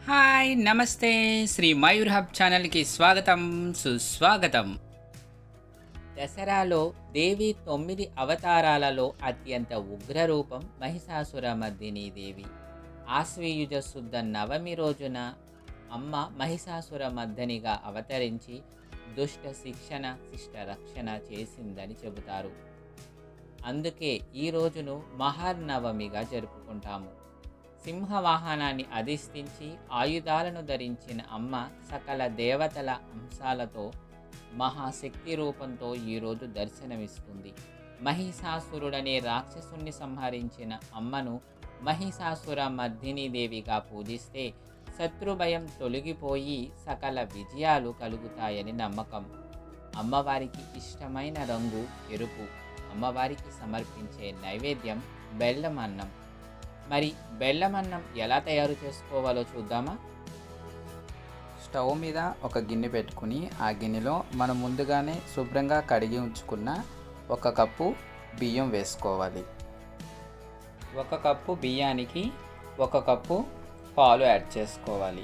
hi నమస్తే Shri Mayur hub ఛానల్కి స్వాగతం సుస్వాగతం దసరాలో దేవి తొమ్మిది అవతారాలలో అత్యంత ఉగ్ర రూపం మహిషాసురమర్దిని దేవి ఆశ్వయుజ శుద్ధ నవమి రోజున అమ్మ మహిషాసురమర్దనిగా అవతరించి దుష్ట శిక్షణ శిష్ట రక్షణ చేసిందని చెబుతారు అందుకే ఈ రోజును మహానవమిగా జరుపుకుంటాము సింహ వాహనాన్ని అధిష్ఠించి ఆయుధాలను ధరించిన అమ్మ సకల దేవతల అంశాలతో మహాశక్తి రూపంతో ఈరోజు దర్శనమిస్తుంది మహిషాసురుడనే రాక్షసుణ్ణి సంహరించిన అమ్మను మహిషాసుర మర్దిని దేవిగా పూజిస్తే శత్రుభయం తొలగిపోయి సకల విజయాలు కలుగుతాయని నమ్మకం అమ్మవారికి ఇష్టమైన రంగు ఎరుపు అమ్మవారికి సమర్పించే నైవేద్యం బెల్లం అన్నం మరి బెల్లం అన్నం ఎలా తయారు చేసుకోవాలో చూద్దామా స్టవ్ మీద ఒక గిన్నె పెట్టుకుని ఆ గిన్నెలో మనం ముందుగానే శుభ్రంగా కడిగి ఉంచుకున్న ఒక కప్పు బియ్యం వేసుకోవాలి ఒక కప్పు బియ్యానికి ఒక కప్పు పాలు యాడ్ చేసుకోవాలి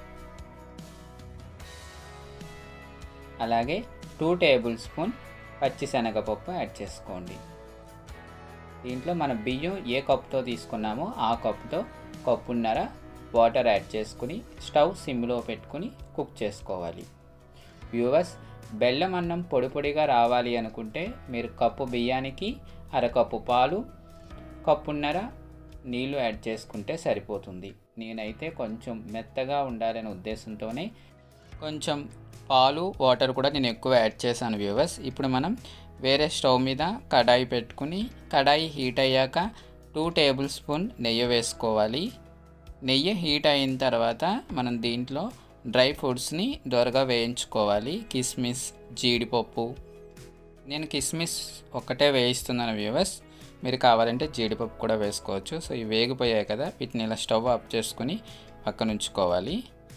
అలాగే టూ టేబుల్ స్పూన్ పచ్చిశనగపప్పు యాడ్ చేసుకోండి దీంట్లో మన బియ్యం ఏ కప్పుతో తీసుకున్నామో ఆ కప్పుతో కప్పున్నర వాటర్ యాడ్ చేసుకుని స్టవ్ సిమ్లో పెట్టుకుని కుక్ చేసుకోవాలి వ్యూవర్స్ బెల్లం అన్నం పొడి పొడిగా రావాలి అనుకుంటే మీరు కప్పు బియ్యానికి అరకప్పు పాలు కప్పున్నర నీళ్లు యాడ్ చేసుకుంటే సరిపోతుంది నేనైతే కొంచెం మెత్తగా ఉండాలనే ఉద్దేశంతోనే కొంచెం పాలు వాటర్ కూడా నేను ఎక్కువ యాడ్ చేశాను వ్యూవర్స్ ఇప్పుడు మనం వేరే స్టవ్ మీద కడాయి పెట్టుకుని కడాయి హీట్ అయ్యాక టూ టేబుల్ స్పూన్ నెయ్యి వేసుకోవాలి నెయ్యి హీట్ అయిన తర్వాత మనం దీంట్లో డ్రై ఫ్రూట్స్ని దొరగా వేయించుకోవాలి కిస్మిస్ జీడిపప్పు నేను కిస్మిస్ ఒక్కటే వేయిస్తున్నాను వ్యూవర్స్ మీరు కావాలంటే జీడిపప్పు కూడా వేసుకోవచ్చు సో ఇవి వేగిపోయాయి కదా వీటిని ఇలా స్టవ్ ఆఫ్ చేసుకుని పక్కన ఉంచుకోవాలి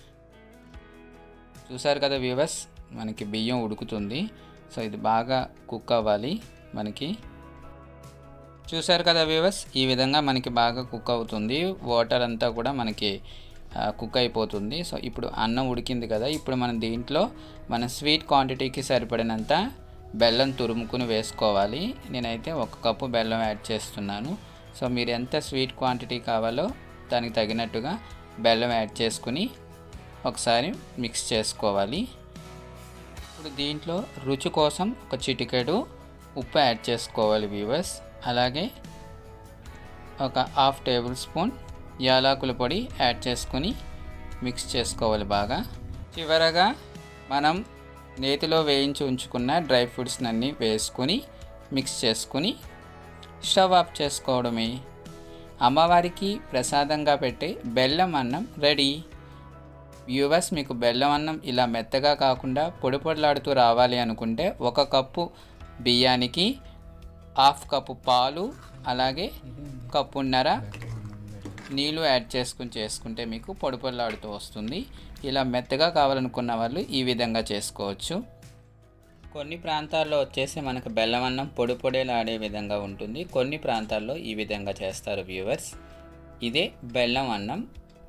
చూసారు కదా వ్యూవర్స్ మనకి బియ్యం ఉడుకుతుంది సో ఇది బాగా కుక్ అవ్వాలి మనకి చూసారు కదా వ్యూవర్స్ ఈ విధంగా మనకి బాగా కుక్ అవుతుంది వాటర్ అంతా కూడా మనకి కుక్ అయిపోతుంది సో ఇప్పుడు అన్నం ఉడికింది కదా ఇప్పుడు మనం దీంట్లో మన స్వీట్ క్వాంటిటీకి సరిపడినంత బెల్లం తురుముకుని వేసుకోవాలి నేనైతే ఒక కప్పు బెల్లం యాడ్ చేస్తున్నాను సో మీరు ఎంత స్వీట్ క్వాంటిటీ కావాలో దానికి తగినట్టుగా బెల్లం యాడ్ చేసుకుని ఒకసారి మిక్స్ చేసుకోవాలి ఇప్పుడు దీంట్లో రుచి కోసం ఒక చిటికెడు ఉప్పు యాడ్ చేసుకోవాలి వ్యూవర్స్ అలాగే ఒక హాఫ్ టేబుల్ స్పూన్ యాలకుల పొడి యాడ్ చేసుకొని మిక్స్ చేసుకోవాలి బాగా చివరగా మనం నేతిలో వేయించి ఉంచుకున్న డ్రై ఫ్రూట్స్ అన్నీ వేసుకొని మిక్స్ చేసుకుని స్టవ్ ఆఫ్ చేసుకోవడమే అమ్మవారికి ప్రసాదంగా పెట్టే బెల్లం అన్నం రెడీ వ్యూవర్స్ మీకు బెల్లం అన్నం ఇలా మెత్తగా కాకుండా పొడి పొడిలాడుతూ రావాలి అనుకుంటే ఒక కప్పు బియ్యానికి హాఫ్ కప్పు పాలు అలాగే కప్పున్నర నీళ్ళు యాడ్ చేసుకుని చేసుకుంటే మీకు పొడి పొడిలాడుతూ వస్తుంది ఇలా మెత్తగా కావాలనుకున్న వాళ్ళు ఈ విధంగా చేసుకోవచ్చు కొన్ని ప్రాంతాల్లో వచ్చేసి మనకు బెల్లం అన్నం పొడి పొడిలాడే విధంగా ఉంటుంది కొన్ని ప్రాంతాల్లో ఈ విధంగా చేస్తారు వ్యూవర్స్ ఇదే బెల్లం అన్నం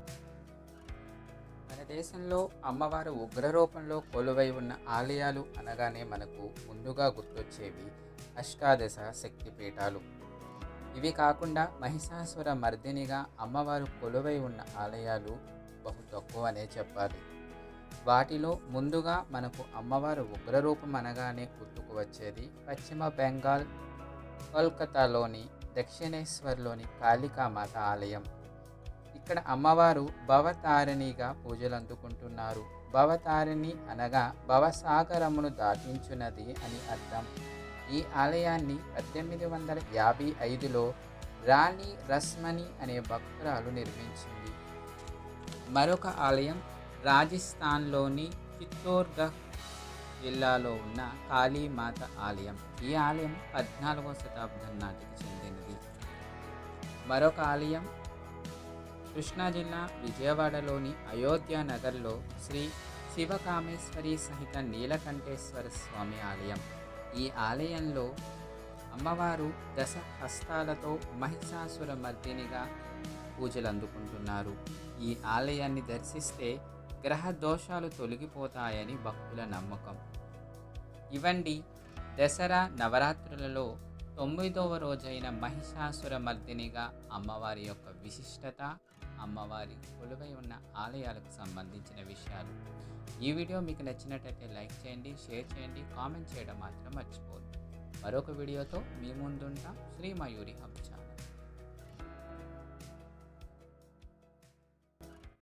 మన దేశంలో అమ్మవారు ఉగ్ర రూపంలో కొలువై ఉన్న ఆలయాలు అనగానే మనకు ముందుగా గుర్తొచ్చేవి అష్టాదశ శక్తిపీఠాలు ఇవి కాకుండా మహిషాసుర మర్దినిగా అమ్మవారు కొలువై ఉన్న ఆలయాలు బహు తక్కువనే చెప్పాలి వాటిలో ముందుగా మనకు అమ్మవారు ఉగ్రరూపం అనగానే గుర్తుకు వచ్చేది పశ్చిమ బెంగాల్ కోల్కతాలోని దక్షిణేశ్వర్లోని కాళికామాత ఆలయం ఇక్కడ అమ్మవారు భవతారిణిగా పూజలు అందుకుంటున్నారు భవతారిణి అనగా భవసాగరమును దాటించున్నది అని అర్థం ఈ ఆలయాన్ని పద్దెనిమిది వందల యాభై ఐదులో రాణి రస్మణి అనే భక్తురాలు నిర్మించింది మరొక ఆలయం రాజస్థాన్లోని చిత్తోర్గఢ్ జిల్లాలో ఉన్న కాళీమాత ఆలయం ఈ ఆలయం పద్నాలుగవ శతాబ్దం నాటికి చెందినది మరొక ఆలయం కృష్ణా జిల్లా విజయవాడలోని అయోధ్య నగర్లో శ్రీ శివకామేశ్వరి సహిత నీలకంఠేశ్వర స్వామి ఆలయం ఈ ఆలయంలో అమ్మవారు దశ హస్తాలతో మహిషాసుర మర్దినిగా పూజలు అందుకుంటున్నారు ఈ ఆలయాన్ని దర్శిస్తే గ్రహ దోషాలు తొలగిపోతాయని భక్తుల నమ్మకం ఇవండి దసరా నవరాత్రులలో తొమ్మిదవ రోజైన మహిషాసుర మర్దినిగా అమ్మవారి యొక్క విశిష్టత అమ్మవారి కొలువై ఉన్న ఆలయాలకు సంబంధించిన విషయాలు ఈ వీడియో మీకు నచ్చినట్టయితే లైక్ చేయండి షేర్ చేయండి కామెంట్ చేయడం మాత్రం మర్చిపోవద్దు మరొక వీడియోతో మీ ముందుంటాం శ్రీ మయూరి హబ్చా